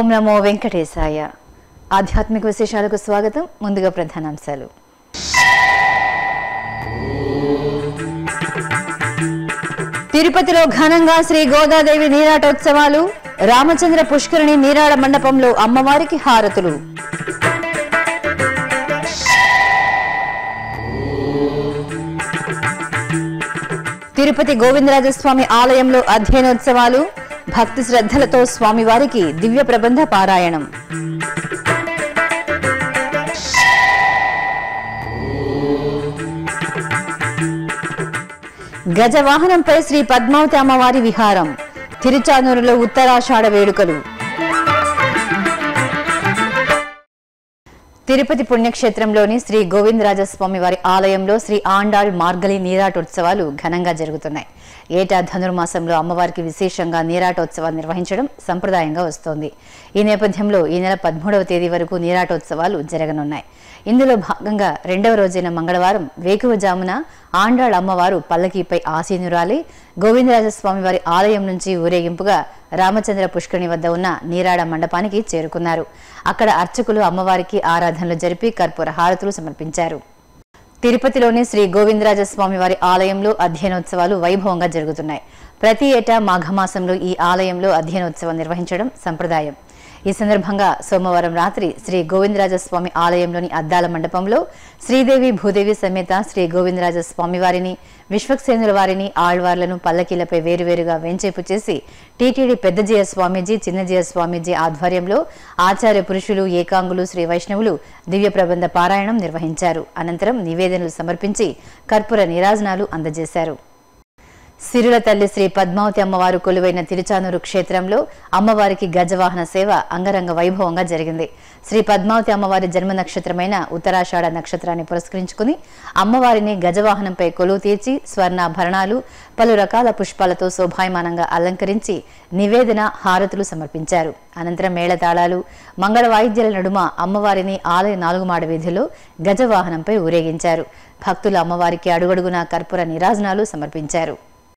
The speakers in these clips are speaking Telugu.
నమో వెంకటేశాయ ఆధ్యాత్మిక విశేషాలకు స్వాగతం ముందుగా ప్రధానాంశాలు తిరుపతిలో ఘనంగా శ్రీ గోదాదేవి నీరాటోత్సవాలు రామచంద్ర పుష్కరిణి నీరాడ మండపంలో అమ్మవారికి హారతులు తిరుపతి గోవిందరాజస్వామి ఆలయంలో అధ్యయనోత్సవాలు భక్తి శ్రద్ధలతో స్వామివారికి దివ్య ప్రబంధ పారాయణం గజవాహనంపై శ్రీ పద్మావతి అమ్మవారి విహారం తిరుచానూరులో ఉత్తరాషాఢ వేడుకలు తిరుపతి పుణ్యక్షేత్రంలోని శ్రీ గోవిందరాజస్వామి వారి ఆలయంలో శ్రీ ఆండాళ్ మార్గలి నీరాటోత్సవాలు ఘనంగా జరుగుతున్నాయి ఏటా ధనుర్మాసంలో అమ్మవారికి విశేషంగా నీరాటోత్సవాలు నిర్వహించడం సంప్రదాయంగా వస్తోంది ఈ నేపథ్యంలో ఈ నెల పదమూడవ తేదీ వరకు నీరాటోత్సవాలు జరగనున్నాయి ఇందులో భాగంగా రెండవ రోజైన మంగళవారం వేకువజామున ఆండాళ్ అమ్మవారు పల్లకీపై ఆసీనురాలి గోవిందరాజస్వామి వారి ఆలయం నుంచి ఊరేగింపుగా రామచంద్ర పుష్కరిణి వద్ద ఉన్న నీరాడ మండపానికి చేరుకున్నారు అక్కడ అర్చకులు అమ్మవారికి ఆరాధనలు జరిపి కర్పూర హారతులు సమర్పించారు తిరుపతిలోని శ్రీ గోవిందరాజస్వామి వారి ఆలయంలో అధ్యయనోత్సవాలు వైభవంగా జరుగుతున్నాయి ప్రతి ఏటా మాఘమాసంలో ఈ ఆలయంలో అధ్యయనోత్సవం నిర్వహించడం సంప్రదాయం ఈ సందర్భంగా సోమవారం రాత్రి శ్రీ గోవిందరాజస్వామి ఆలయంలోని అద్దాల మండపంలో శ్రీదేవి భూదేవి సమేత శ్రీ గోవిందరాజస్వామి వారిని విశ్వక్సేనుల వారిని ఆళ్వార్లను పల్లకీలపై వేరువేరుగా వెంచేపు చేసి టీటీడీ పెద్దజీయ స్వామీజీ చిన్నజీయ స్వామీజీ ఆధ్వర్యంలో ఆచార్య పురుషులు ఏకాంగులు శ్రీ వైష్ణవులు దివ్య ప్రబంధ పారాయణం నిర్వహించారు అనంతరం నివేదనలు సమర్పించి కర్పూర నీరాజనాలు అందజేశారు సిరుల తల్లి శ్రీ పద్మావతి అమ్మవారు కొలువైన తిరుచానూరు క్షేత్రంలో అమ్మవారికి గజవాహన సేవ అంగరంగ వైభవంగా జరిగింది శ్రీ పద్మావతి అమ్మవారి జన్మ నక్షత్రమైన ఉత్తరాషాఢ నక్షత్రాన్ని పురస్కరించుకుని అమ్మవారిని గజవాహనంపై కొలువు తీర్చి స్వర్ణాభరణాలు పలు రకాల పుష్పాలతో శోభాయమానంగా అలంకరించి నివేదన హారతులు సమర్పించారు అనంతరం మేళతాళాలు మంగళ వాయిద్యాల నడుమ అమ్మవారిని ఆలయ నాలుగు మాడ వీధిలో గజవాహనంపై ఊరేగించారు భక్తులు అమ్మవారికి అడుగడుగునా కర్పూర నిరాజనాలు సమర్పించారు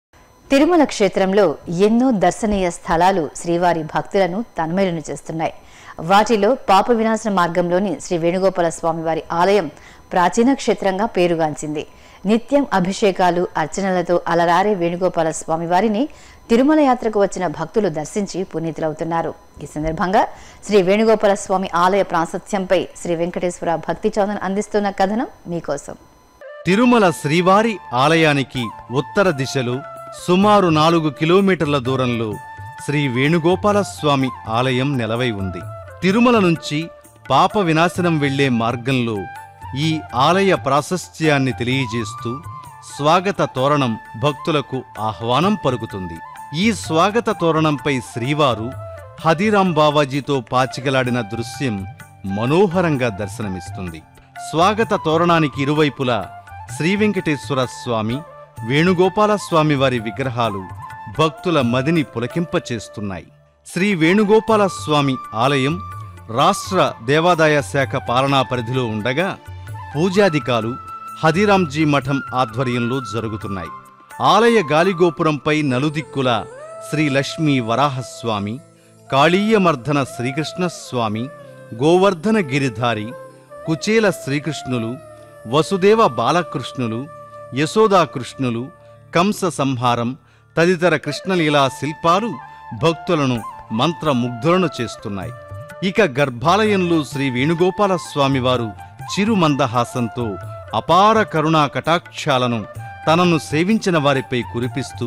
తిరుమల క్షేత్రంలో ఎన్నో దర్శనీయ స్థలాలు శ్రీవారి భక్తులను తన్మయులను చేస్తున్నాయి వాటిలో పాప వినాశన మార్గంలోని శ్రీ వేణుగోపాల స్వామివారి ఆలయం ప్రాచీన క్షేత్రంగా పేరుగాంచింది నిత్యం అభిషేకాలు అర్చనలతో అలరారే వేణుగోపాల స్వామివారిని తిరుమల యాత్రకు వచ్చిన భక్తులు దర్శించి పునీతులవుతున్నారు ఈ సందర్భంగా శ్రీ వేణుగోపాల స్వామి ఆలయ ప్రాశస్త్యంపై శ్రీ వెంకటేశ్వర భక్తి చౌదన్ అందిస్తున్న కథనం మీకోసం తిరుమల శ్రీవారి ఆలయానికి ఉత్తర దిశలో సుమారు నాలుగు కిలోమీటర్ల దూరంలో శ్రీ వేణుగోపాల స్వామి ఆలయం నెలవై ఉంది తిరుమల నుంచి పాప వినాశనం వెళ్లే మార్గంలో ఈ ఆలయ ప్రాశస్త్యాన్ని తెలియజేస్తూ స్వాగత తోరణం భక్తులకు ఆహ్వానం పలుకుతుంది ఈ స్వాగత తోరణంపై శ్రీవారు హదిరాం బావాజీతో పాచికలాడిన దృశ్యం మనోహరంగా దర్శనమిస్తుంది స్వాగత తోరణానికి ఇరువైపులా శ్రీ వెంకటేశ్వర స్వామి వేణుగోపాల స్వామి వారి విగ్రహాలు భక్తుల మదిని పులకింపచేస్తున్నాయి శ్రీ వేణుగోపాల స్వామి ఆలయం రాష్ట్ర దేవాదాయ శాఖ పాలనా పరిధిలో ఉండగా పూజాధికాలు హదిరాంజీ మఠం ఆధ్వర్యంలో జరుగుతున్నాయి ఆలయ గాలిగోపురంపై నలుదిక్కుల శ్రీ లక్ష్మీ వరాహస్వామి కాళీయమర్ధన శ్రీకృష్ణస్వామి గోవర్ధన గిరిధారి కుచేల శ్రీకృష్ణులు వసుదేవ బాలకృష్ణులు యశోదాకృష్ణులు కంస సంహారం తదితర కృష్ణలీలా శిల్పాలు భక్తులను మంత్రముగ్ధులను చేస్తున్నాయి ఇక గర్భాలయంలో శ్రీ వేణుగోపాల స్వామివారు చిరు మందహాసంతో అపార కరుణా కటాక్షాలను తనను సేవించిన వారిపై కురిపిస్తూ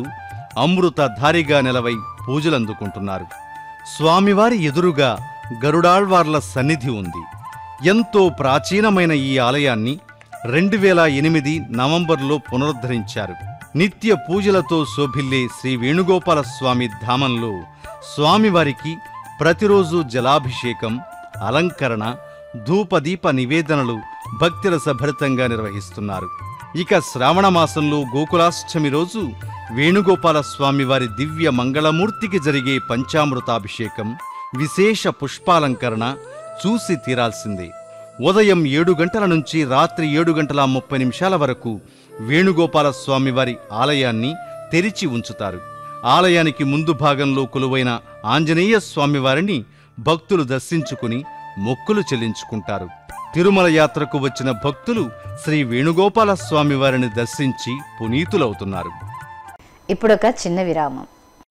అమృతధారిగా నిలవై పూజలందుకుంటున్నారు స్వామివారి ఎదురుగా గరుడాళ్వార్ల సన్నిధి ఉంది ఎంతో ప్రాచీనమైన ఈ ఆలయాన్ని రెండు వేల ఎనిమిది నవంబర్లో పునరుద్ధరించారు నిత్య పూజలతో శోభిల్లే శ్రీ వేణుగోపాల స్వామి ధామంలో స్వామివారికి ప్రతిరోజు జలాభిషేకం అలంకరణ ధూపదీప నివేదనలు భక్తిరసభరితంగా నిర్వహిస్తున్నారు ఇక శ్రావణ మాసంలో గోకులాష్టమి రోజు వేణుగోపాల స్వామివారి దివ్య మంగళమూర్తికి జరిగే పంచామృతాభిషేకం విశేష పుష్పాలంకరణ చూసి తీరాల్సిందే ఉదయం ఏడు గంటల నుంచి రాత్రి ఏడు గంటల ముప్పై నిమిషాల వరకు వేణుగోపాల స్వామివారి ఆలయాన్ని తెరిచి ఉంచుతారు ఆలయానికి ముందు భాగంలో కొలువైన ఆంజనేయ స్వామివారిని భక్తులు దర్శించుకుని మొక్కులు చెల్లించుకుంటారు తిరుమల యాత్రకు వచ్చిన భక్తులు శ్రీ వేణుగోపాల స్వామి వారిని దర్శించి పునీతులవుతున్నారు ఇప్పుడొక చిన్న విరామం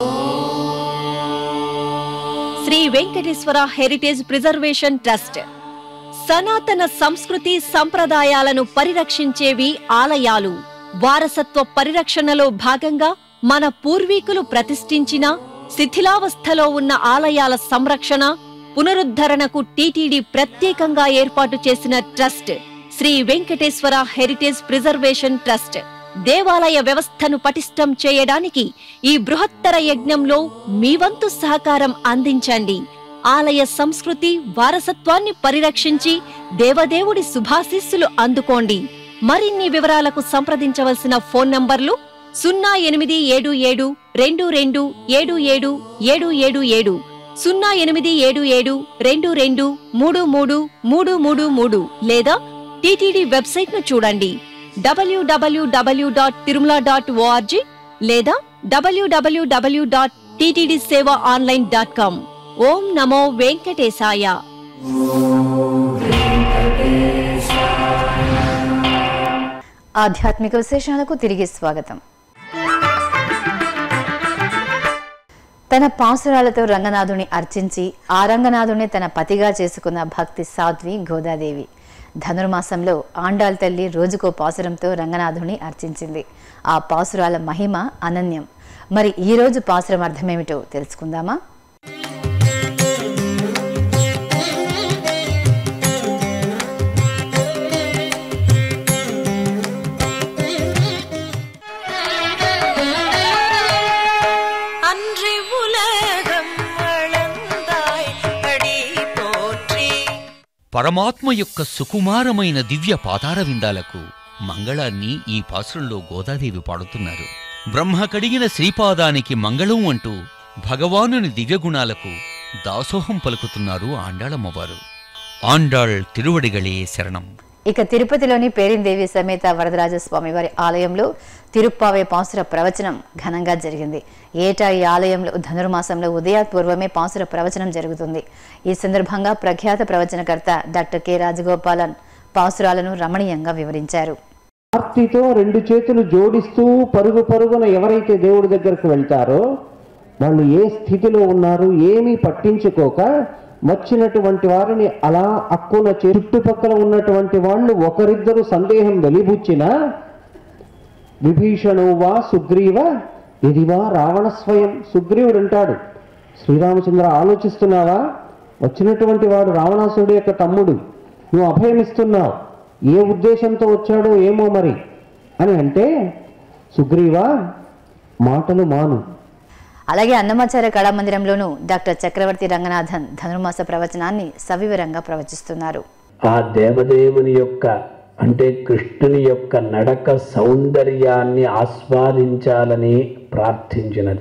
Sri Venkateswara heritage preservation trust సనాతన సంస్కృతి సంప్రదాయాలను పరిరక్షించేవి ఆలయాలు వారసత్వ పరిరక్షణలో భాగంగా మన పూర్వీకులు ప్రతిష్ఠించిన శిథిలావస్థలో ఉన్న ఆలయాల సంరక్షణ పునరుద్ధరణకు టీటీడీ ప్రత్యేకంగా ఏర్పాటు చేసిన trust Sri Venkateswara heritage preservation trust దేవాలయ వ్యవస్థను పటిష్టం చేయడానికి ఈ బృహత్తర యజ్ఞంలో మీ వంతు సహకారం అందించండి ఆలయ సంస్కృతి వారసత్వాన్ని పరిరక్షించి దేవదేవుడి శుభాశీస్సులు అందుకోండి మరిన్ని వివరాలకు సంప్రదించవలసిన ఫోన్ నంబర్లు సున్నా ఎనిమిది ఏడు ఏడు రెండు రెండు ఏడు ఏడు ఏడు ఏడు ఏడు సున్నా ఎనిమిది ఏడు ఏడు రెండు రెండు మూడు మూడు మూడు మూడు మూడు లేదా టీటీడీ వెబ్సైట్ ను చూడండి WWW dot Tirumala dot ORG లేదా WWW dot TTD Seva online dot com ఓం నమో వెంకటేశాయ ఆధ్యాత్మిక విశేషాలకు తిరిగి స్వాగతం తన పాసురాలతో రంగనాథుని అర్చించి ఆ రంగనాథుని తన పతిగా చేసుకున్న భక్తి సాధ్వి గోదాదేవి ధనుర్మాసంలో ఆండాల్ తల్లి రోజుకో పాసురంతో రంగనాథుని అర్చించింది ఆ పాసురాల మహిమ అనన్యం మరి ఈ రోజు పాసురం అర్థమేమిటో తెలుసుకుందామా அன்றி உலகம் வளர்ந்தாய் அடி போற்றி పరమాత్మ యొక్క సుకుమారమైన దివ్య పాదార విందాలకు మంగళాన్ని ఈ పాసురంలో గోదాదేవి పాడుతున్నారు బ్రహ్మ కడిగిన శ్రీపాదానికి మంగళం అంటూ భగవానుని దివ్యగుణాలకు దాసోహం పలుకుతున్నారు ఆండాళమ్మవారు ఆండాళ్ తిరువడిగళే శరణం ఇక తిరుపతిలోని పేరిందేవి సమేత వరదరాజస్వామి వారి ఆలయంలో తిరుప్పావే పాసుర ప్రవచనం ఘనంగా జరిగింది ఏటా ఈ ఆలయంలో ధనుర్మాసంలో ఉదయాత్పూర్వమే పాసుర ప్రవచనం జరుగుతుంది ఈ సందర్భంగా ప్రఖ్యాత ప్రవచనకర్త డాక్టర్ కె రాజగోపాలన్ పాసురాలను రమణీయంగా వివరించారు ఆర్తితో రెండు చేతులు జోడిస్తూ పరుగు పరుగున ఎవరైతే దేవుడి దగ్గరకు వెళ్తారో వాళ్ళు ఏ స్థితిలో ఉన్నారు ఏమీ పట్టించుకోక వచ్చినటువంటి వారిని అలా అక్కున చే- చుట్టుపక్కల ఉన్నటువంటి వాళ్ళు ఒకరిద్దరు సందేహం వెలిబుచ్చినా విభీషణు వా సుగ్రీవ ఇదివా రావణ స్వయం సుగ్రీవుడు అంటాడు శ్రీరామచంద్ర ఆలోచిస్తున్నావా వచ్చినటువంటి వాడు రావణాసురుడు యొక్క తమ్ముడు నువ్వు అభయమిస్తున్నావు ఏ ఉద్దేశంతో వచ్చాడో ఏమో మరి అని అంటే సుగ్రీవా మాటలు మాను అలాగే అన్నమాచార్య కళామందిరంలోనూ డాక్టర్ చక్రవర్తి రంగనాథన్ ధనుర్మాస ప్రవచనాన్ని సవివరంగా ప్రవచిస్తున్నారు ఆ దేవదేవుని యొక్క అంటే కృష్ణుని యొక్క నడక సౌందర్యాన్ని ఆస్వాదించాలని ప్రార్థించినది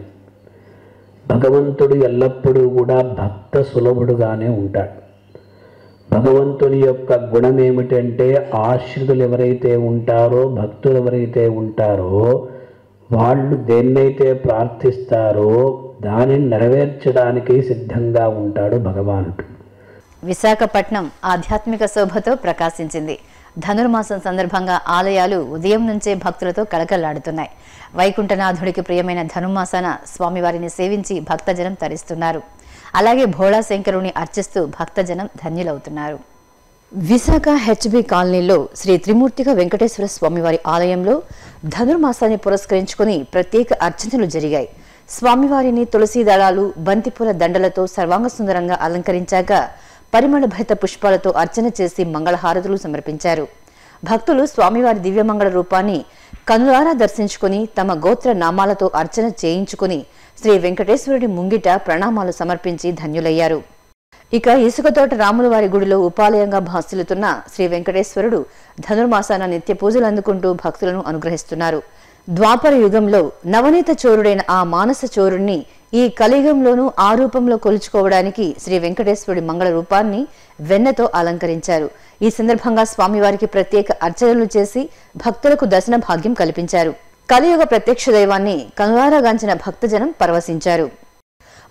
భగవంతుడు ఎల్లప్పుడూ కూడా భక్త సులభుడుగానే ఉంటాడు భగవంతుని యొక్క గుణం ఏమిటంటే ఆశ్రితులు ఎవరైతే ఉంటారో భక్తులు ఎవరైతే ఉంటారో వాళ్ళు దేన్నైతే ప్రార్థిస్తారో దానిని నెరవేర్చడానికి సిద్ధంగా ఉంటాడు భగవానుడు విశాఖపట్నం ఆధ్యాత్మిక శోభతో ప్రకాశించింది ధనుర్మాసం సందర్భంగా ఆలయాలు ఉదయం నుంచే భక్తులతో కళకళలాడుతున్నాయి వైకుంఠనాథుడికి ప్రియమైన ధనుర్మాసాన స్వామివారిని సేవించి భక్తజనం తరిస్తున్నారు అలాగే భోళా శంకరుని అర్చిస్తూ భక్తజనం ధన్యులవుతున్నారు విశాఖ హెచ్బి కాలనీలో శ్రీ త్రిమూర్తిగా వెంకటేశ్వర స్వామివారి ఆలయంలో ధనుర్మాసాన్ని పురస్కరించుకుని ప్రత్యేక అర్చనలు జరిగాయి స్వామివారిని తులసి దళాలు బంతిపూల దండలతో సర్వాంగ సుందరంగా అలంకరించాక పరిమళ భరిత పుష్పాలతో అర్చన చేసి మంగళహారతులు సమర్పించారు భక్తులు స్వామివారి దివ్యమంగళ రూపాన్ని కనులారా దర్శించుకుని తమ గోత్ర నామాలతో అర్చన చేయించుకుని శ్రీ వెంకటేశ్వరుడి ముంగిట ప్రణామాలు సమర్పించి ధన్యులయ్యారు ఇక ఇసుకతోట రాముల వారి గుడిలో ఉపాలయంగా భాసిల్లుతున్న శ్రీ వెంకటేశ్వరుడు ధనుర్మాసాన నిత్య పూజలు అందుకుంటూ భక్తులను అనుగ్రహిస్తున్నారు ద్వాపర యుగంలో నవనీత చోరుడైన ఆ మానస చోరుణ్ణి ఈ కలియుగంలోనూ ఆ రూపంలో కొలుచుకోవడానికి శ్రీ వెంకటేశ్వరుడి మంగళ రూపాన్ని వెన్నతో అలంకరించారు ఈ సందర్భంగా స్వామివారికి ప్రత్యేక అర్చనలు చేసి భక్తులకు దర్శన భాగ్యం కల్పించారు కలియుగ ప్రత్యక్ష దైవాన్ని కనులారాగాంచిన భక్తజనం పరవశించారు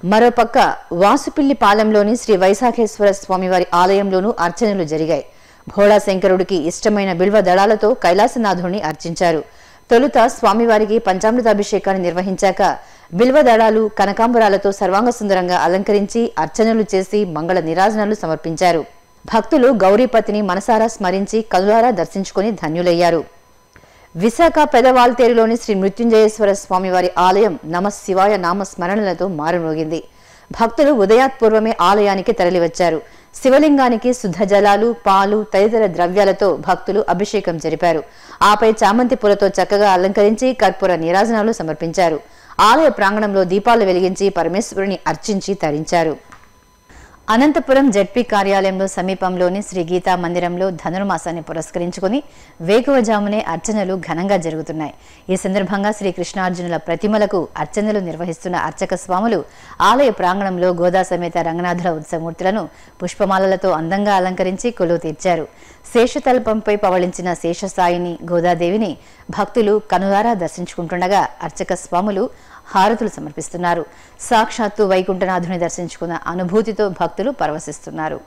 మరోపక్క వాసుపిల్లి పాలెంలోని శ్రీ వైశాఖేశ్వర స్వామివారి ఆలయంలోనూ అర్చనలు జరిగాయి భోళా శంకరుడికి ఇష్టమైన బిల్వ దళాలతో కైలాసనాథుడిని అర్చించారు తొలుత స్వామివారికి పంచామృతాభిషేకాన్ని నిర్వహించాక బిల్వ దళాలు కనకాంబరాలతో సర్వాంగ సుందరంగా అలంకరించి అర్చనలు చేసి మంగళ నిరాజనాలు సమర్పించారు భక్తులు గౌరీపతిని మనసారా స్మరించి కనులారా దర్శించుకుని ధన్యులయ్యారు విశాఖ పెదవాల్తేరులోని శ్రీ మృత్యుంజయేశ్వర స్వామివారి ఆలయం నమ శివాయ నామ స్మరణలతో మారుమోగింది భక్తులు ఉదయాత్పూర్వమే ఆలయానికి తరలివచ్చారు శివలింగానికి శుద్ధ జలాలు పాలు తదితర ద్రవ్యాలతో భక్తులు అభిషేకం జరిపారు ఆపై చామంతి పూలతో చక్కగా అలంకరించి కర్పూర నీరాజనాలు సమర్పించారు ఆలయ ప్రాంగణంలో దీపాలు వెలిగించి పరమేశ్వరుని అర్చించి తరించారు అనంతపురం జడ్పీ కార్యాలయంలో సమీపంలోని శ్రీ గీతా మందిరంలో ధనుర్మాసాన్ని పురస్కరించుకుని వేకువజామునే అర్చనలు ఘనంగా జరుగుతున్నాయి ఈ సందర్భంగా శ్రీ కృష్ణార్జునుల ప్రతిమలకు అర్చనలు నిర్వహిస్తున్న అర్చక స్వాములు ఆలయ ప్రాంగణంలో గోదా సమేత రంగనాథుల ఉత్సవమూర్తులను పుష్పమాలలతో అందంగా అలంకరించి కొలువు తీర్చారు శేషతల్పంపై పవళించిన శేషసాయిని గోదాదేవిని భక్తులు కనులారా దర్శించుకుంటుండగా అర్చక స్వాములు హారతులు సమర్పిస్తున్నారు సాక్షాత్తు వైకుంఠనాథుని దర్శించుకున్న అనుభూతితో భక్తులు పరవశిస్తున్నారు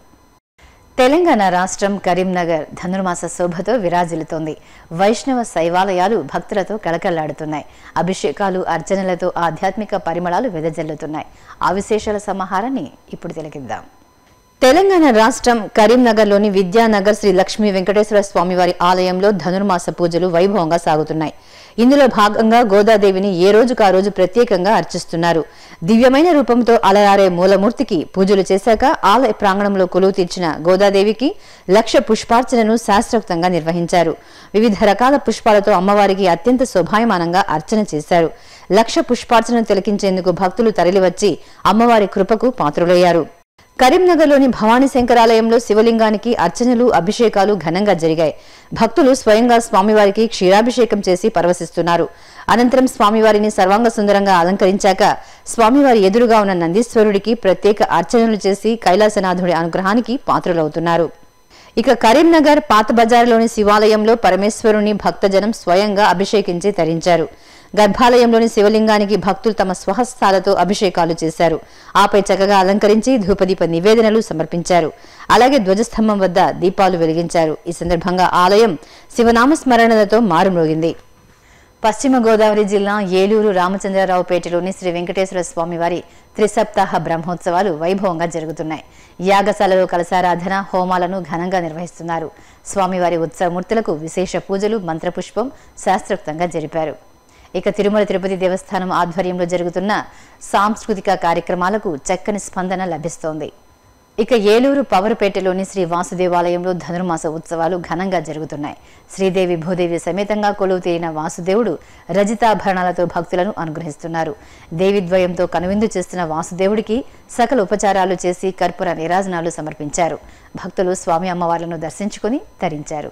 తెలంగాణ రాష్ట్రం కరీంనగర్ ధనుర్మాస శోభతో విరాజిల్లుతోంది వైష్ణవ శైవాలయాలు భక్తులతో కళకళలాడుతున్నాయి అభిషేకాలు అర్చనలతో ఆధ్యాత్మిక పరిమళాలు వెదజల్లుతున్నాయి ఆ విశేషాల సమాహారాన్ని ఇప్పుడు తిలకిద్దాం తెలంగాణ రాష్ట్రం కరీంనగర్లోని విద్యానగర్ శ్రీ లక్ష్మీ వెంకటేశ్వర స్వామివారి ఆలయంలో ధనుర్మాస పూజలు వైభవంగా సాగుతున్నాయి ఇందులో భాగంగా గోదాదేవిని ఏ రోజుకు ఆ రోజు ప్రత్యేకంగా అర్చిస్తున్నారు దివ్యమైన రూపంతో అలరారే మూలమూర్తికి పూజలు చేశాక ఆలయ ప్రాంగణంలో కొలువు తీర్చిన గోదాదేవికి లక్ష పుష్పార్చనను శాస్త్రోక్తంగా నిర్వహించారు వివిధ రకాల పుష్పాలతో అమ్మవారికి అత్యంత శోభాయమానంగా అర్చన చేశారు లక్ష పుష్పార్చనను తిలకించేందుకు భక్తులు తరలివచ్చి అమ్మవారి కృపకు పాత్రులయ్యారు కరీంనగర్లోని భవానీ శంకరాలయంలో శివలింగానికి అర్చనలు అభిషేకాలు ఘనంగా జరిగాయి భక్తులు స్వయంగా స్వామివారికి క్షీరాభిషేకం చేసి పరవశిస్తున్నారు అనంతరం స్వామివారిని సర్వాంగ సుందరంగా అలంకరించాక స్వామివారి ఎదురుగా ఉన్న నందీశ్వరుడికి ప్రత్యేక అర్చనలు చేసి కైలాసనాథుడి అనుగ్రహానికి పాత్రులవుతున్నారు ఇక కరీంనగర్ పాత బజార్లోని శివాలయంలో పరమేశ్వరుని భక్తజనం స్వయంగా అభిషేకించి తరించారు గర్భాలయంలోని శివలింగానికి భక్తులు తమ స్వహస్తాలతో అభిషేకాలు చేశారు ఆపై చక్కగా అలంకరించి ధూపదీప నివేదనలు సమర్పించారు అలాగే ధ్వజస్తంభం వద్ద దీపాలు వెలిగించారు ఈ సందర్భంగా ఆలయం శివనామస్మరణలతో మారుమ్రోగింది పశ్చిమ గోదావరి జిల్లా ఏలూరు రామచంద్రరావుపేటలోని శ్రీ వెంకటేశ్వర స్వామివారి త్రిసప్తాహ బ్రహ్మోత్సవాలు వైభవంగా జరుగుతున్నాయి యాగశాలలో కలశారాధన హోమాలను ఘనంగా నిర్వహిస్తున్నారు స్వామివారి ఉత్సవమూర్తులకు విశేష పూజలు మంత్రపుష్పం శాస్త్రోక్తంగా జరిపారు ఇక తిరుమల తిరుపతి దేవస్థానం ఆధ్వర్యంలో జరుగుతున్న సాంస్కృతిక కార్యక్రమాలకు చక్కని స్పందన లభిస్తోంది ఇక ఏలూరు పవరపేటలోని శ్రీ వాసుదేవాలయంలో ధనుర్మాస ఉత్సవాలు ఘనంగా జరుగుతున్నాయి శ్రీదేవి భూదేవి సమేతంగా కొలువు తీరిన వాసుదేవుడు రజితాభరణాలతో భక్తులను అనుగ్రహిస్తున్నారు దేవిద్వయంతో కనువిందు చేస్తున్న వాసుదేవుడికి సకల ఉపచారాలు చేసి కర్పూర నీరాజనాలు సమర్పించారు భక్తులు స్వామి అమ్మవార్లను దర్శించుకుని తరించారు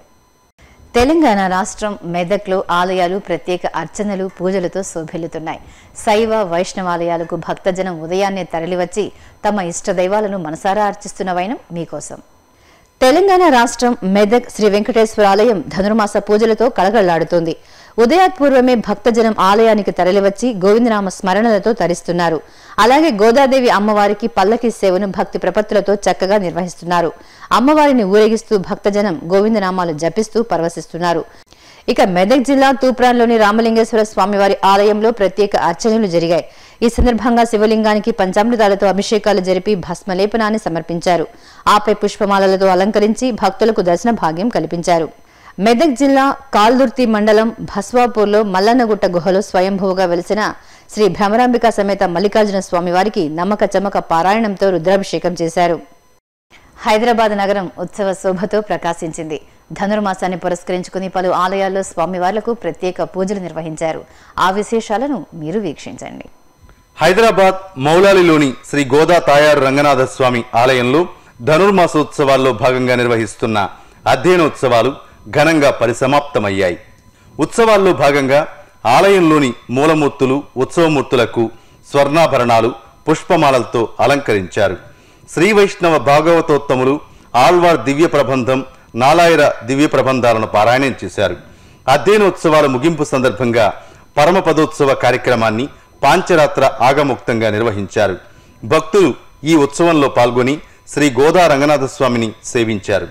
తెలంగాణ రాష్ట్రం మెదక్లో ఆలయాలు ప్రత్యేక అర్చనలు పూజలతో శోభిల్లుతున్నాయి శైవ వైష్ణవాలయాలకు భక్తజనం ఉదయాన్నే తరలివచ్చి తమ ఇష్ట దైవాలను మనసారా అర్చిస్తున్న వైనం మీకోసం తెలంగాణ రాష్ట్రం మెదక్ శ్రీ వెంకటేశ్వర ఆలయం ధనుర్మాస పూజలతో కలగళ్లాడుతోంది ఉదయాత్పూర్వమే భక్తజనం ఆలయానికి తరలివచ్చి గోవిందనామ స్మరణలతో తరిస్తున్నారు అలాగే గోదాదేవి అమ్మవారికి పల్లకి సేవను భక్తి ప్రపత్తులతో చక్కగా నిర్వహిస్తున్నారు అమ్మవారిని ఊరేగిస్తూ భక్తజనం గోవిందనామాలు జపిస్తూ పరవశిస్తున్నారు ఇక మెదక్ జిల్లా తూప్రాన్లోని రామలింగేశ్వర స్వామివారి ఆలయంలో ప్రత్యేక అర్చనలు జరిగాయి ఈ సందర్భంగా శివలింగానికి పంచామృతాలతో అభిషేకాలు జరిపి భస్మలేపనాన్ని సమర్పించారు ఆపై పుష్పమాలలతో అలంకరించి భక్తులకు దర్శన భాగ్యం కల్పించారు మెదక్ జిల్లా కాల్దుర్తి మండలం భస్వాపూర్లో మల్లన్నగుట్ట గుహలో స్వయంభూగా వెలిసిన శ్రీ భ్రమరాంబిక సమేత మల్లికార్జున స్వామివారికి నమ్మక చమక పారాయణంతో రుద్రాభిషేకం చేశారు హైదరాబాద్ నగరం ఉత్సవ శోభతో ప్రకాశించింది ధనుర్మాసాన్ని పురస్కరించుకుని పలు ఆలయాల్లో స్వామివార్లకు ప్రత్యేక పూజలు నిర్వహించారు ఆ విశేషాలను మీరు వీక్షించండి హైదరాబాద్ మౌలాలిలోని శ్రీ గోదా తాయారు రంగనాథ స్వామి ఆలయంలో ధనుర్మాసోత్సవాల్లో భాగంగా నిర్వహిస్తున్న అధ్యయనోత్సవాలు ఘనంగా పరిసమాప్తమయ్యాయి ఉత్సవాల్లో భాగంగా ఆలయంలోని మూలమూర్తులు ఉత్సవమూర్తులకు స్వర్ణాభరణాలు పుష్పమాలలతో అలంకరించారు శ్రీ వైష్ణవ భాగవతోత్తములు ఆళ్వార్ దివ్య ప్రబంధం నాలాయిర దివ్య ప్రబంధాలను పారాయణం చేశారు అధ్యయనోత్సవాల ముగింపు సందర్భంగా పరమపదోత్సవ కార్యక్రమాన్ని పాంచరాత్ర ఆగముక్తంగా నిర్వహించారు భక్తులు ఈ ఉత్సవంలో పాల్గొని శ్రీ గోదా రంగనాథ స్వామిని సేవించారు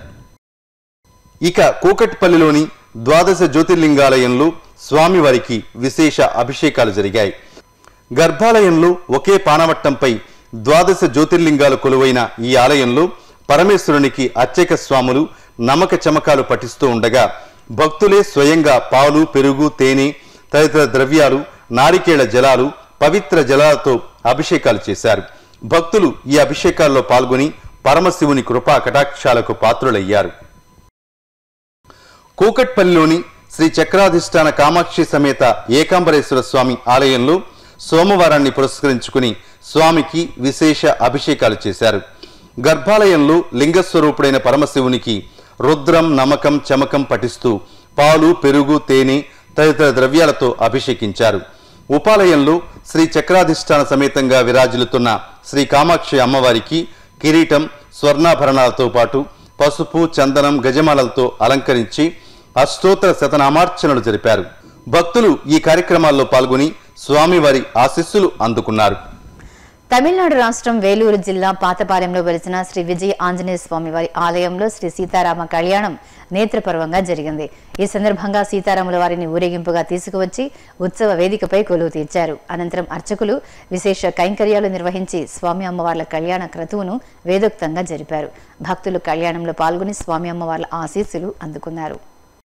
ఇక కూకట్పల్లిలోని ద్వాదశ జ్యోతిర్లింగాలయంలో స్వామివారికి విశేష అభిషేకాలు జరిగాయి గర్భాలయంలో ఒకే పానవట్టంపై ద్వాదశ జ్యోతిర్లింగాలు కొలువైన ఈ ఆలయంలో పరమేశ్వరునికి అర్చక స్వాములు నమక చమకాలు పఠిస్తూ ఉండగా భక్తులే స్వయంగా పాలు పెరుగు తేనె తదితర ద్రవ్యాలు నారికేళ జలాలు పవిత్ర జలాలతో అభిషేకాలు చేశారు భక్తులు ఈ అభిషేకాల్లో పాల్గొని పరమశివుని కృపా కటాక్షాలకు పాత్రులయ్యారు కూకట్పల్లిలోని శ్రీ చక్రాధిష్టాన కామాక్షి సమేత ఏకాంబరేశ్వర స్వామి ఆలయంలో సోమవారాన్ని పురస్కరించుకుని స్వామికి విశేష అభిషేకాలు చేశారు గర్భాలయంలో లింగస్వరూపుడైన పరమశివునికి రుద్రం నమకం చమకం పఠిస్తూ పాలు పెరుగు తేనె తదితర ద్రవ్యాలతో అభిషేకించారు ఉపాలయంలో శ్రీ చక్రాధిష్టాన సమేతంగా విరాజిల్లుతున్న శ్రీ కామాక్షి అమ్మవారికి కిరీటం స్వర్ణాభరణాలతో పాటు పసుపు చందనం గజమాలలతో అలంకరించి అష్టోత్తర శతనామార్చనలు జరిపారు భక్తులు ఈ కార్యక్రమాల్లో పాల్గొని స్వామివారి ఆశీస్సులు అందుకున్నారు తమిళనాడు రాష్ట్రం వేలూరు జిల్లా పాతపాలెంలో వెలిసిన శ్రీ విజయ ఆంజనేయ స్వామి వారి ఆలయంలో శ్రీ సీతారామ కళ్యాణం నేత్రపర్వంగా జరిగింది ఈ సందర్భంగా సీతారాముల వారిని ఊరేగింపుగా తీసుకువచ్చి ఉత్సవ వేదికపై కొలువు తీర్చారు అనంతరం అర్చకులు విశేష కైంకర్యాలు నిర్వహించి స్వామి అమ్మవార్ల కళ్యాణ క్రతువును వేదోక్తంగా జరిపారు భక్తులు కళ్యాణంలో పాల్గొని స్వామి అమ్మవార్ల ఆశీస్సులు అందుకున్నారు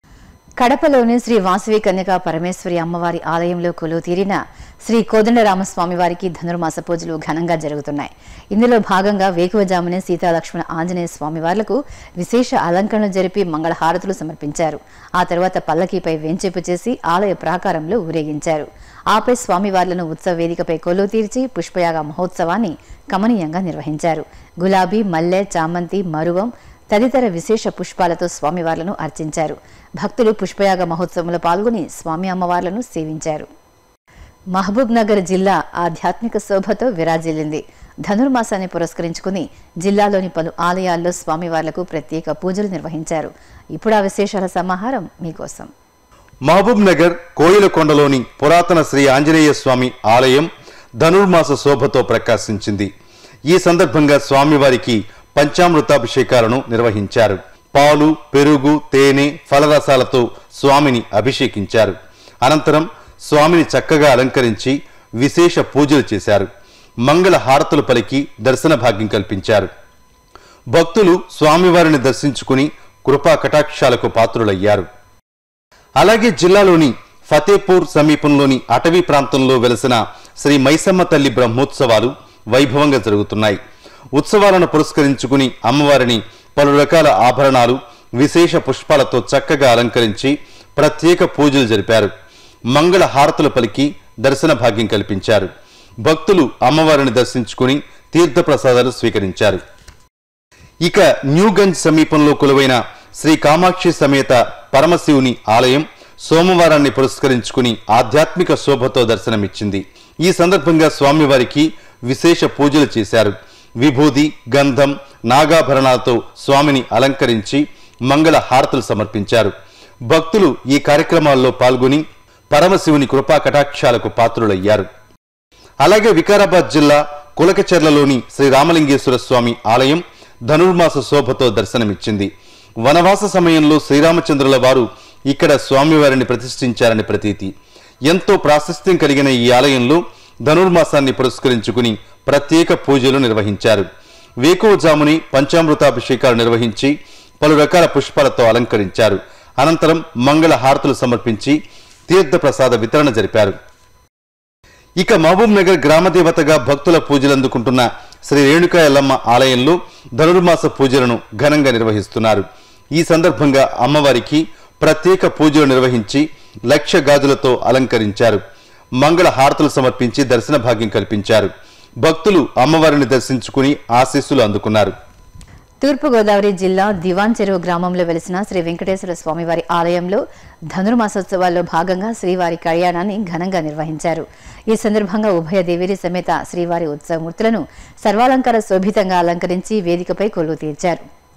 కడపలోని శ్రీ వాసవి కన్యకా పరమేశ్వరి అమ్మవారి ఆలయంలో కొలువు తీరిన శ్రీ కోదండరామస్వామి వారికి ధనుర్మాస పూజలు ఘనంగా జరుగుతున్నాయి ఇందులో భాగంగా వేకువజామునే సీతాలక్ష్మణ ఆంజనేయ స్వామి వార్లకు విశేష అలంకరణలు జరిపి మంగళహారతులు సమర్పించారు ఆ తర్వాత పల్లకీపై వేంచేపు చేసి ఆలయ ప్రాకారంలో ఊరేగించారు ఆపై స్వామివార్లను ఉత్సవ వేదికపై కొలువు తీర్చి పుష్పయాగ మహోత్సవాన్ని కమనీయంగా నిర్వహించారు గులాబీ మల్లె చామంతి మరువం తదితర విశేష పుష్పాలతో స్వామివార్లను అర్చించారు భక్తులు పుష్పయాగ మహోత్సవంలో పాల్గొని స్వామి అమ్మవార్లను సేవించారు మహబూబ్ నగర్ జిల్లా ఆధ్యాత్మిక శోభతో విరాజిల్లింది ధనుర్మాసాన్ని పురస్కరించుకుని జిల్లాలోని పలు ఆలయాల్లో స్వామివార్లకు ప్రత్యేక పూజలు నిర్వహించారు ఇప్పుడు ఆ విశేషాల సమాహారం మీకోసం మహబూబ్ నగర్ కోయిలకొండలోని పురాతన శ్రీ ఆంజనేయ స్వామి ఆలయం ధనుర్మాస శోభతో ప్రకాశించింది ఈ సందర్భంగా స్వామివారికి పంచామృతాభిషేకాలను నిర్వహించారు పాలు పెరుగు తేనె ఫలరసాలతో స్వామిని అభిషేకించారు అనంతరం స్వామిని చక్కగా అలంకరించి విశేష పూజలు చేశారు మంగళ హారతులు పలికి దర్శన భాగ్యం కల్పించారు భక్తులు స్వామివారిని దర్శించుకుని కృపా కటాక్షాలకు పాత్రులయ్యారు అలాగే జిల్లాలోని ఫతేపూర్ సమీపంలోని అటవీ ప్రాంతంలో వెలసిన శ్రీ మైసమ్మ తల్లి బ్రహ్మోత్సవాలు వైభవంగా జరుగుతున్నాయి ఉత్సవాలను పురస్కరించుకుని అమ్మవారిని పలు రకాల ఆభరణాలు విశేష పుష్పాలతో చక్కగా అలంకరించి ప్రత్యేక పూజలు జరిపారు మంగళ హారతులు పలికి దర్శన భాగ్యం కల్పించారు భక్తులు అమ్మవారిని దర్శించుకుని తీర్థప్రసాదాలు స్వీకరించారు ఇక న్యూగంజ్ సమీపంలో కొలువైన శ్రీ కామాక్షి సమేత పరమశివుని ఆలయం సోమవారాన్ని పురస్కరించుకుని ఆధ్యాత్మిక శోభతో దర్శనమిచ్చింది ఈ సందర్భంగా స్వామివారికి విశేష పూజలు చేశారు విభూది గంధం నాగాభరణాలతో స్వామిని అలంకరించి మంగళ హారతులు సమర్పించారు భక్తులు ఈ కార్యక్రమాల్లో పాల్గొని పరమశివుని కృపా కటాక్షాలకు పాత్రులయ్యారు అలాగే వికారాబాద్ జిల్లా కులకచెర్లలోని శ్రీ రామలింగేశ్వర స్వామి ఆలయం ధనుర్మాస శోభతో దర్శనమిచ్చింది వనవాస సమయంలో శ్రీరామచంద్రుల వారు ఇక్కడ స్వామివారిని ప్రతిష్ఠించారని ప్రతీతి ఎంతో ప్రాశస్త్యం కలిగిన ఈ ఆలయంలో ధనుర్మాసాన్ని పురస్కరించుకుని ప్రత్యేక పూజలు నిర్వహించారు వేకువజాముని పంచామృతాభిషేకాలు నిర్వహించి పలు రకాల పుష్పాలతో అలంకరించారు అనంతరం మంగళ హారతులు సమర్పించి తీర్థ ప్రసాద వితరణ జరిపారు ఇక మహబూబ్ నగర్ గ్రామదేవతగా భక్తుల పూజలు అందుకుంటున్న శ్రీ రేణుకా ఎల్లమ్మ ఆలయంలో ధనుర్మాస పూజలను ఘనంగా నిర్వహిస్తున్నారు ఈ సందర్భంగా అమ్మవారికి ప్రత్యేక పూజలు నిర్వహించి లక్ష గాజులతో అలంకరించారు మంగళ హారతులు సమర్పించి దర్శన భాగ్యం కల్పించారు భక్తులు అమ్మవారిని దర్శించుకుని ఆశీస్సులు అందుకున్నారు తూర్పుగోదావరి జిల్లా దివాన్ చెరువు గ్రామంలో వెలిసిన శ్రీ వెంకటేశ్వర స్వామివారి ఆలయంలో ధనుర్మాసోత్సవాల్లో భాగంగా శ్రీవారి కళ్యాణాన్ని ఘనంగా నిర్వహించారు ఈ సందర్భంగా ఉభయ దేవిరి సమేత శ్రీవారి ఉత్సవమూర్తులను సర్వాలంకార శోభితంగా అలంకరించి వేదికపై కొలువు తీర్చారు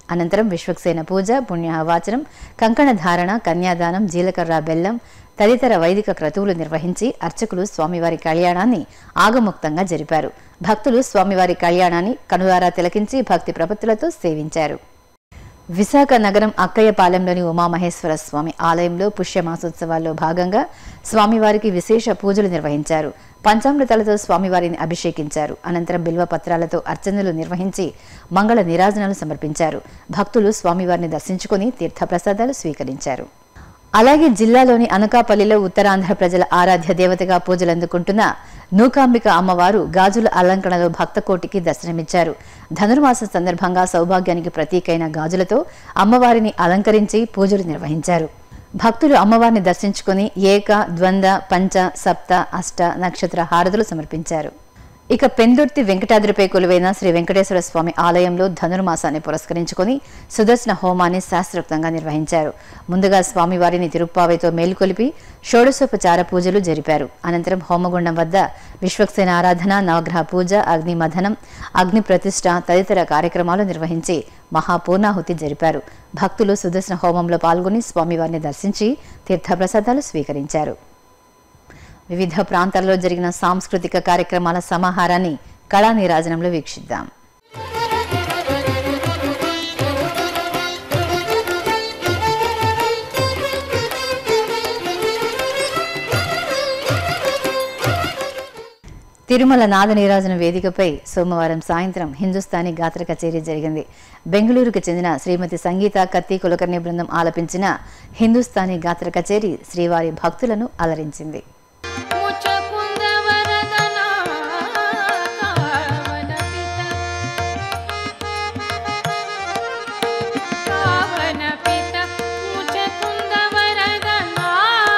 అనంతరం విశ్వక్సేన పూజ పుణ్యవాచనం కంకణ ధారణ కన్యాదానం జీలకర్ర బెల్లం తదితర వైదిక క్రతువులు నిర్వహించి అర్చకులు స్వామివారి కళ్యాణాన్ని ఆగముక్తంగా జరిపారు భక్తులు స్వామివారి కళ్యాణాన్ని కనులారా తిలకించి భక్తి ప్రపత్తులతో సేవించారు విశాఖ నగరం అక్కయ్యపాలెంలోని ఉమామహేశ్వర స్వామి ఆలయంలో పుష్యమాసోత్సవాల్లో భాగంగా స్వామివారికి విశేష పూజలు నిర్వహించారు పంచామృతాలతో స్వామివారిని అభిషేకించారు అనంతరం బిల్వ పత్రాలతో అర్చనలు నిర్వహించి మంగళ నీరాజనాలు సమర్పించారు భక్తులు స్వామివారిని దర్శించుకుని తీర్థప్రసాదాలు స్వీకరించారు అలాగే జిల్లాలోని అనకాపల్లిలో ఉత్తరాంధ్ర ప్రజల ఆరాధ్య దేవతగా పూజలు అందుకుంటున్న నూకాంబిక అమ్మవారు గాజుల అలంకరణలో భక్తకోటికి దర్శనమిచ్చారు ధనుర్మాసం సందర్భంగా సౌభాగ్యానికి ప్రతీకైన గాజులతో అమ్మవారిని అలంకరించి పూజలు నిర్వహించారు భక్తులు అమ్మవారిని దర్శించుకుని ఏక ద్వంద్వ పంచ సప్త అష్ట నక్షత్ర హారతులు సమర్పించారు ఇక పెందుర్తి వెంకటాద్రిపై కొలువైన శ్రీ వెంకటేశ్వర స్వామి ఆలయంలో ధనుర్మాసాన్ని పురస్కరించుకుని సుదర్శన హోమాన్ని శాస్త్రోక్తంగా నిర్వహించారు ముందుగా స్వామివారిని తిరుప్పావైతో మేలుకొలిపి షోడశోపచార పూజలు జరిపారు అనంతరం హోమగుండం వద్ద విశ్వక్సేన ఆరాధన నవగ్రహ పూజ అగ్ని మథనం అగ్ని ప్రతిష్ఠ తదితర కార్యక్రమాలు నిర్వహించి మహాపూర్ణాహుతి జరిపారు భక్తులు సుదర్శన హోమంలో పాల్గొని స్వామివారిని దర్శించి తీర్థప్రసాదాలు స్వీకరించారు వివిధ ప్రాంతాల్లో జరిగిన సాంస్కృతిక కార్యక్రమాల సమాహారాన్ని కళా నీరాజనంలో వీక్షిద్దాం తిరుమల నాద నీరాజన వేదికపై సోమవారం సాయంత్రం హిందుస్థానీ గాత్ర కచేరీ జరిగింది బెంగళూరుకు చెందిన శ్రీమతి సంగీత కత్తి కులకర్ణి బృందం ఆలపించిన హిందుస్థానీ గాత్ర కచేరీ శ్రీవారి భక్తులను అలరించింది ముచకుంద వరదనా కావన పిత కావన పిత ముచకుంద వరదనా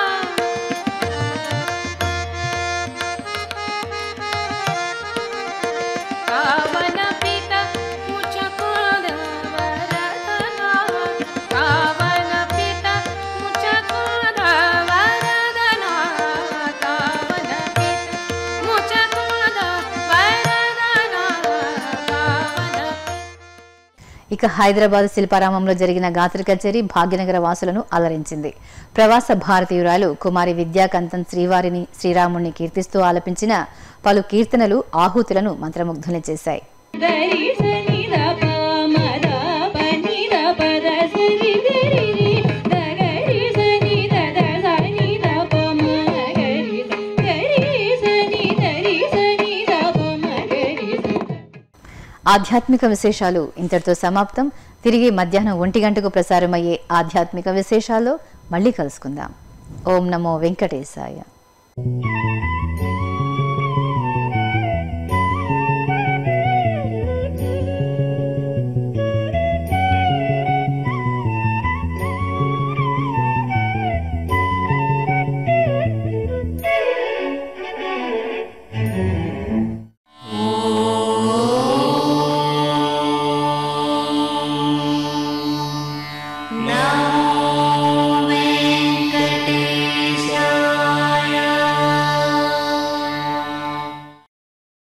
కావన పిత ముచకుంద వరదనా కావన పిత ముచకుంద వరదనా కావన పిత ముచకుంద వరదనా కావన ఇక హైదరాబాద్ శిల్పారామంలో జరిగిన గాత్ర కచేరీ భాగ్యనగర వాసులను అలరించింది ప్రవాస భారతీయురాలు కుమారి విద్యాకంతం శ్రీవారిని శ్రీరాముణ్ణి కీర్తిస్తూ ఆలపించిన పలు కీర్తనలు ఆహుతులను మంత్రముగ్ధుల్ని చేశాయి దరి సని ద ప మ ద ప ని ద ప ద సరి గరి రి ద గరి సని ద ద సని ద ప మ గరి గరి సని దరి సని ద ప మ గరి స ఆధ్యాత్మిక విశేషాలు ఇంతటితో సమాప్తం తిరిగి మధ్యాహ్నం ఒంటి గంటకు ప్రసారమయ్యే ఆధ్యాత్మిక విశేషాల్లో మళ్ళీ కలుసుకుందాం ఓం నమో వెంకటేశాయ